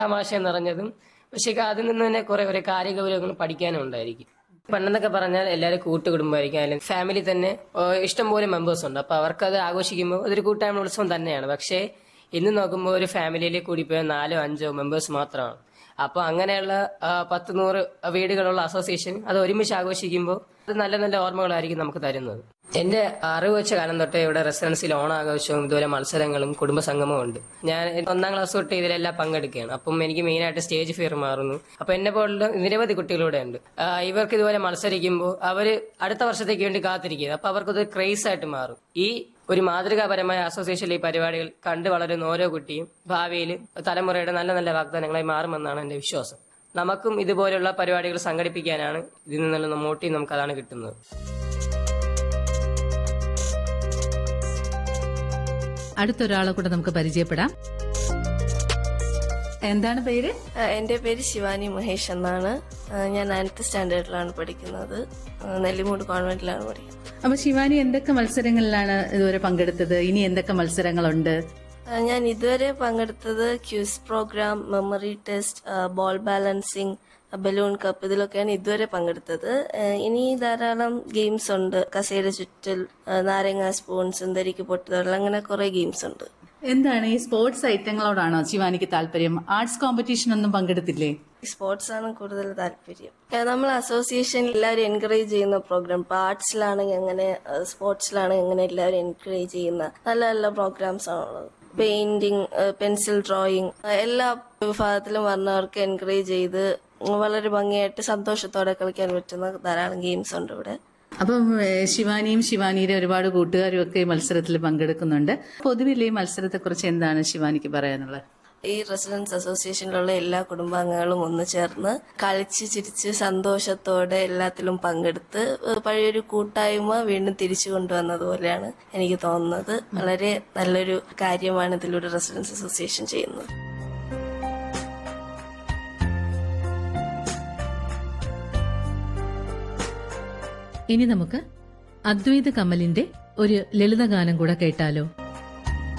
തമാശ നിറഞ്ഞതും പക്ഷേ അതിൽ നിന്ന് തന്നെ കുറെ കുറെ കാര്യഗൗരവങ്ങൾ പഠിക്കാനും ഉണ്ടായിരിക്കും പണ്ടെന്നൊക്കെ പറഞ്ഞാൽ എല്ലാവരും കൂട്ടുകുടുംബമായിരിക്കും അല്ലെങ്കിൽ ഫാമിലി തന്നെ ഓ, ഇഷ്ടംപോലെ മെമ്പേഴ്സ് ഉണ്ട് അപ്പൊ അവർക്കത് ആഘോഷിക്കുമ്പോൾ അതൊരു കൂട്ടായ്മ ഉത്സവം തന്നെയാണ് പക്ഷേ ഇന്ന് നോക്കുമ്പോൾ ഒരു ഫാമിലിയിൽ കൂടി പോയാൽ നാലോ അഞ്ചോ മെമ്പേഴ്സ് മാത്രമാണ് അപ്പൊ അങ്ങനെയുള്ള ആ, പത്ത് നൂറ് വീടുകളുള്ള അസോസിയേഷൻ അത് ഒരുമിച്ച് ആഘോഷിക്കുമ്പോൾ അത് നല്ല നല്ല ഓർമ്മകളായിരിക്കും നമുക്ക് തരുന്നത് എന്റെ അറിവ് വെച്ച കാലം തൊട്ടേ ഇവിടെ റെസിഡൻസിൽ ഓണാഘോഷവും ഇതുപോലെ മത്സരങ്ങളും കുടുംബ സംഗമവും ഉണ്ട് ഞാൻ ഒന്നാം ക്ലാസ് തൊട്ട് ഇതിലെല്ലാം പങ്കെടുക്കുകയാണ് അപ്പം എനിക്ക് മെയിനായിട്ട് സ്റ്റേജ് ഫിയർ മാറുന്നു അപ്പൊ എന്നെ പോലുള്ള നിരവധി കുട്ടികളിവിടെ ഉണ്ട് ആ, ഇവർക്ക് ഇതുപോലെ മത്സരിക്കുമ്പോൾ അവര് അടുത്ത വർഷത്തേക്ക് വേണ്ടി കാത്തിരിക്കുക അപ്പൊ അവർക്കത് ക്രേസ് ആയിട്ട് മാറും ഈ ഒരു മാതൃകാപരമായ അസോസിയേഷനിലെ ഈ പരിപാടികൾ കണ്ടു വളരുന്ന ഓരോ കുട്ടിയും ഭാവിയിൽ തലമുറയുടെ നല്ല നല്ല വാഗ്ദാനങ്ങളായി മാറുമെന്നാണ് എന്റെ വിശ്വാസം നമുക്കും ഇതുപോലുള്ള പരിപാടികൾ സംഘടിപ്പിക്കാനാണ് ഇതിൽ നിന്നുള്ള മോട്ടീവ് നമുക്ക് അതാണ് കിട്ടുന്നത് അടുത്തൊരാളെ കൂടെ നമുക്ക് പരിചയപ്പെടാം എന്താണ് പേര് ആ, എൻ്റെ പേര് ശിവാനി മഹേഷ് എന്നാണ് ആ, ഞാൻ നയൻത്ത് സ്റ്റാൻഡേർഡിലാണ് പഠിക്കുന്നത് ആ, നെല്ലിമൂട് കോൺവെന്റിലാണ് പഠിക്കുന്നത് അപ്പൊ ശിവാനി എന്തൊക്കെ മത്സരങ്ങളിലാണ് ഇതുവരെ പങ്കെടുത്തത് ഇനി എന്തൊക്കെ മത്സരങ്ങളുണ്ട് ആ, ഞാൻ ഇതുവരെ പങ്കെടുത്തത് ക്യൂസ് പ്രോഗ്രാം മെമ്മറി ടെസ്റ്റ് ആ, ബോൾ ബാലൻസിങ് ആ, ബലൂൺ കപ്പ് ഇതിലൊക്കെയാണ് ഇതുവരെ പങ്കെടുത്തത് ആ, ഇനി ധാരാളം ഗെയിംസ് ഉണ്ട് കസേര ചുറ്റൽ ആ, നാരങ്ങ സ്പൂൺ സുന്ദരിക്ക് പൊട്ടുതൊടൽ അങ്ങനെ കുറെ ഗെയിംസ് ഉണ്ട് എന്താണ് ഈ സ്പോർട്സ് ഐറ്റങ്ങളോടാണോ ശിവാനിക്ക് താല്പര്യം ആർട്സ് കോമ്പറ്റീഷൻ ഒന്നും പങ്കെടുത്തില്ലേ സ്പോർട്സ് ആണ് കൂടുതൽ താല്പര്യം ഏഹ് നമ്മൾ അസോസിയേഷൻ എല്ലാവരും എൻകറേജ് ചെയ്യുന്ന പ്രോഗ്രാം ഇപ്പൊ ആർട്സിലാണെങ്കിൽ അങ്ങനെ സ്പോർട്സിലാണെങ്കിൽ അങ്ങനെ എല്ലാവരും എൻകറേജ് ചെയ്യുന്ന നല്ല നല്ല പ്രോഗ്രാംസ് ആണുള്ളത് പെയിന്റിങ് പെൻസിൽ ഡ്രോയിങ് എല്ലാ വിഭാഗത്തിലും വന്നവർക്ക് എൻകറേജ് ചെയ്ത് വളരെ ഭംഗിയായിട്ട് സന്തോഷത്തോടെ കളിക്കാൻ പറ്റുന്ന ധാരാളം ഗെയിംസ് ഉണ്ട് ഇവിടെ അപ്പം ഏഹ്, ശിവാനിയും ശിവാനിയുടെ ഒരുപാട് കൂട്ടുകാരും ഒക്കെ ഈ മത്സരത്തിൽ പങ്കെടുക്കുന്നുണ്ട് പൊതുവിൽ ഈ മത്സരത്തെക്കുറിച്ച് എന്താണ് ശിവാനിക്ക് പറയാനുള്ളത് ഈ റെസിഡൻസ് അസോസിയേഷനിലുള്ള എല്ലാ കുടുംബാംഗങ്ങളും ഒന്ന് ചേർന്ന് കളിച്ച് ചിരിച്ച് സന്തോഷത്തോടെ എല്ലാത്തിലും പങ്കെടുത്ത് ഒരു പഴയൊരു കൂട്ടായ്മ വീണ്ടും തിരിച്ചു കൊണ്ടുവന്നതുപോലെയാണ് എനിക്ക് തോന്നുന്നത് വളരെ നല്ലൊരു കാര്യമാണ് ഇതിലൂടെ റെസിഡൻസ് അസോസിയേഷൻ ചെയ്യുന്നത് ഇനി നമുക്ക് അദ്വൈത് കമലിന്റെ ഒരു ലളിതഗാനം കൂടെ കേട്ടാലോ